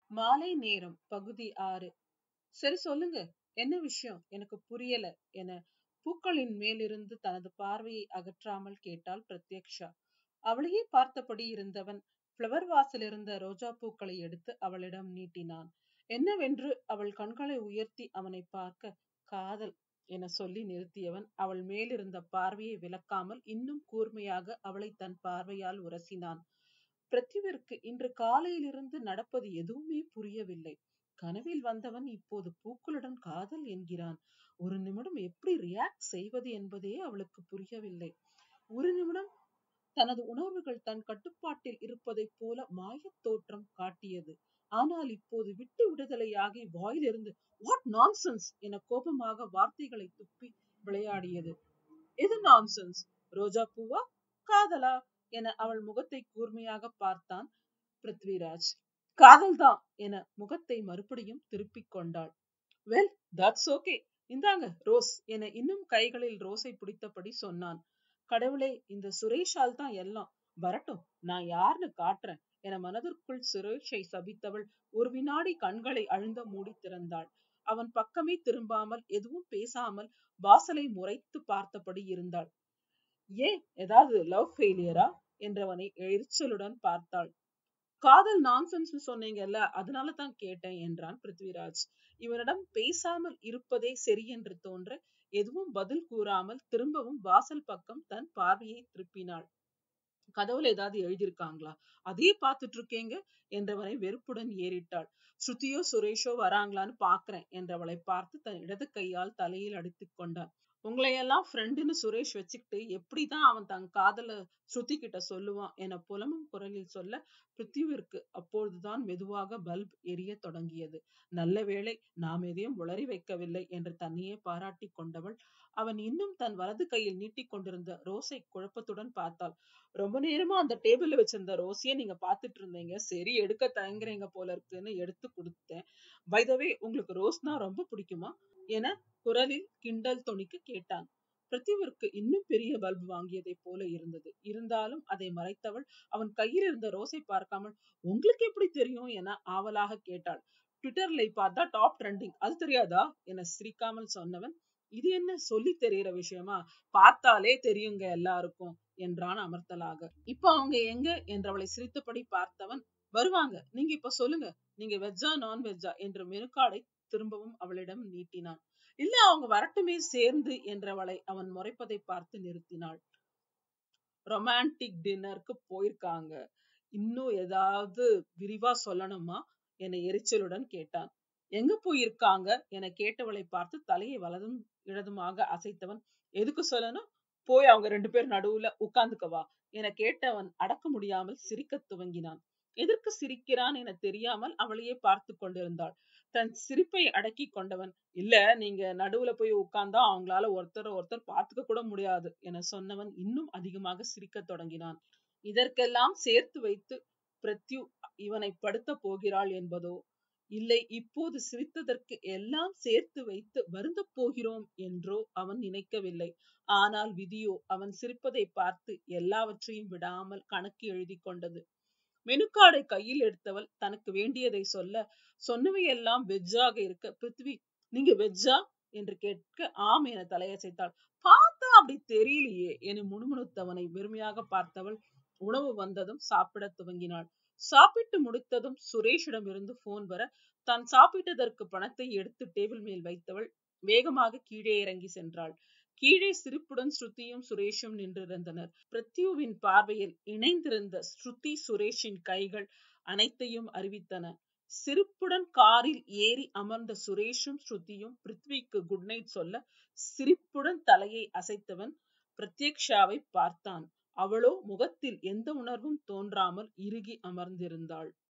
மாலை நேரம் பகுதி ஆறு சரி சொல்லுங்க என்ன விஷயம் எனக்கு புரியல என பூக்களின் மேலிருந்து தனது பார்வையை அகற்றாமல் கேட்டாள் பிரத்யக்ஷா அவளையே பார்த்தபடி இருந்தவன் பிளவர் வாசல் இருந்த ரோஜா பூக்களை எடுத்து அவளிடம் நீட்டினான் என்னவென்று அவள் கண்களை உயர்த்தி அவனை பார்க்க காதல் என சொல்லி நிறுத்தியவன் அவள் மேலிருந்த பார்வையை விலக்காமல் இன்னும் கூர்மையாக அவளை தன் பார்வையால் உரசினான் பிருத்திவிற்கு இன்று காலையிலிருந்து நடப்பது எதுவுமே புரியவில்லை கனவில் வந்தவன் இப்போது பூக்களுடன் காதல் என்கிறான் ஒரு நிமிடம் எப்படி ரியாக்ட் செய்வது என்பதே அவளுக்கு புரியவில்லை ஒரு நிமிடம் தனது உணர்வுகள் தன் கட்டுப்பாட்டில் இருப்பதைப் போல மாயத் தோற்றம் காட்டியது ஆனால் இப்போது விட்டு விடுதலையாகி வாயிலிருந்து வாட் நான்சென்ஸ் என கோபமாக வார்த்தைகளை துப்பி விளையாடியது எது நான்சென்ஸ் ரோஜா பூவா காதலா என அவள் முகத்தை கூர்மையாக பார்த்தான் பிருத்விராஜ் காதல்தான் என முகத்தை மறுபடியும் திருப்பிக் கொண்டாள் வெல் தட்ஸ் ஓகே இந்தாங்க ரோஸ் என இன்னும் கைகளில் ரோஸை பிடித்தபடி சொன்னான் கடவுளே இந்த சுரேஷால் தான் எல்லாம் வரட்டும் நான் யாருன்னு காட்டுறேன் என மனதிற்குள் சுரேஷை சபித்தவள் ஒரு வினாடி கண்களை அழுந்த மூடி திறந்தாள் அவன் பக்கமே திரும்பாமல் எதுவும் பேசாமல் வாசலை முறைத்து பார்த்தபடி இருந்தாள் ஏன் ஏதாவது லவ் ஃபெயிலியரா என்றவனை எரிச்சலுடன் பார்த்தாள் காதல் நான்சென்ஸ் சொன்னீங்கல்ல அதனால தான் கேட்டேன் என்றான் பிருத்விராஜ் இவனிடம் பேசாமல் இருப்பதே சரி என்று தோன்ற எதுவும் பதில் கூறாமல் திரும்பவும் வாசல் பக்கம் தன் பார்வையை திருப்பினாள் கதவுல ஏதாவது எழுதியிருக்காங்களா அதே பார்த்துட்டு இருக்கேங்க என்றவனை வெறுப்புடன் ஏறிட்டாள் ஸ்ருதியோ சுரேஷோ வராங்களான்னு பாக்குறேன் என்றவளை பார்த்து தன் இடது கையால் தலையில் அடித்துக் கொண்டான் உங்களையெல்லாம் ஃப்ரெண்டுன்னு சுரேஷ் வச்சுக்கிட்டு எப்படிதான் அவன் தன் காதல ஸ்ருதி கிட்ட சொல்லுவான் என புலமும் குரலில் சொல்ல பிருத்திவிற்கு அப்பொழுதுதான் மெதுவாக பல்ப் எரிய தொடங்கியது நல்ல வேளை நாம் எதையும் உளறி வைக்கவில்லை என்று தன்னையே பாராட்டி கொண்டவள் அவன் இன்னும் தன் வலது கையில் நீட்டிக் கொண்டிருந்த ரோஸை குழப்பத்துடன் பார்த்தாள் ரொம்ப நேரமா அந்த டேபிள்ல வச்சிருந்த ரோஸையே நீங்க பாத்துட்டு இருந்தீங்க சரி எடுக்க தயங்குறீங்க போல இருக்குன்னு எடுத்து கொடுத்தேன் வைதவே உங்களுக்கு ரோஸ்னா ரொம்ப பிடிக்குமா என குரலில் கிண்டல் தொனிக்கு கேட்டான் பிருத்திவிற்கு இன்னும் பெரிய பல்ப் வாங்கியதை போல இருந்தது இருந்தாலும் அதை மறைத்தவள் அவன் கையில் இருந்த ரோஸை பார்க்காமல் உங்களுக்கு எப்படி தெரியும் என ஆவலாக கேட்டாள் ட்விட்டர்ல பார்த்தா டாப் ட்ரெண்டிங் அது தெரியாதா என சிரிக்காமல் சொன்னவன் இது என்ன சொல்லி தெரியற விஷயமா பார்த்தாலே தெரியுங்க எல்லாருக்கும் என்றான் அமர்த்தலாக இப்ப அவங்க எங்க என்றவளை சிரித்தபடி பார்த்தவன் வருவாங்க நீங்க இப்ப சொல்லுங்க நீங்க வெஜ்ஜா நான் வெஜ்ஜா என்று மெனுக்காடை திரும்பவும் அவளிடம் நீட்டினான் இல்ல அவங்க வரட்டுமே சேர்ந்து என்றவளை அவன் முறைப்பதை பார்த்து நிறுத்தினாள் ரொமான்டிக் டின்னருக்கு போயிருக்காங்க இன்னும் ஏதாவது விரிவா சொல்லணுமா என எரிச்சலுடன் கேட்டான் எங்க போயிருக்காங்க என கேட்டவளை பார்த்து தலையை வலதும் இடதுமாக அசைத்தவன் எதுக்கு சொல்லணும் போய் அவங்க ரெண்டு பேர் நடுவுல உட்கார்ந்துக்கவா என கேட்டவன் அடக்க முடியாமல் சிரிக்க துவங்கினான் எதற்கு சிரிக்கிறான் என தெரியாமல் அவளையே பார்த்து கொண்டிருந்தாள் தன் சிரிப்பை அடக்கி கொண்டவன் இல்ல நீங்க நடுவுல போய் உட்கார்ந்தா அவங்களால ஒருத்தர் ஒருத்தர் பார்த்துக்க கூட முடியாது என சொன்னவன் இன்னும் அதிகமாக சிரிக்க தொடங்கினான் இதற்கெல்லாம் சேர்த்து வைத்து பிரத்யு இவனை படுத்த போகிறாள் என்பதோ இல்லை இப்போது சிரித்ததற்கு எல்லாம் சேர்த்து வைத்து வருந்த போகிறோம் என்றோ அவன் நினைக்கவில்லை ஆனால் விதியோ அவன் சிரிப்பதை பார்த்து எல்லாவற்றையும் விடாமல் கணக்கு எழுதி கொண்டது மெனுக்காடை கையில் எடுத்தவள் தனக்கு வேண்டியதை சொல்ல சொன்னவையெல்லாம் வெஜ்ஜாக இருக்க பிருத்வி நீங்க வெஜ்ஜா என்று கேட்க ஆம் என தலையசைத்தாள் பார்த்தா அப்படி தெரியலையே என முணுமுணுத்தவனை வெறுமையாக பார்த்தவள் உணவு வந்ததும் சாப்பிட துவங்கினாள் சாப்பிட்டு முடித்ததும் சுரேஷிடம் இருந்து போன் வர தான் சாப்பிட்டதற்கு பணத்தை எடுத்து டேபிள் மேல் வைத்தவள் வேகமாக கீழே இறங்கி சென்றாள் கீழே சிரிப்புடன் ஸ்ருதியும் சுரேஷும் நின்றிருந்தனர் பிருத்யுவின் பார்வையில் இணைந்திருந்த ஸ்ருதி சுரேஷின் கைகள் அனைத்தையும் அறிவித்தன சிரிப்புடன் காரில் ஏறி அமர்ந்த சுரேஷும் ஸ்ருதியும் பிருத்விக்கு குட் நைட் சொல்ல சிரிப்புடன் தலையை அசைத்தவன் பிரத்யக்ஷாவை பார்த்தான் அவளோ முகத்தில் எந்த உணர்வும் தோன்றாமல் இறுகி அமர்ந்திருந்தாள்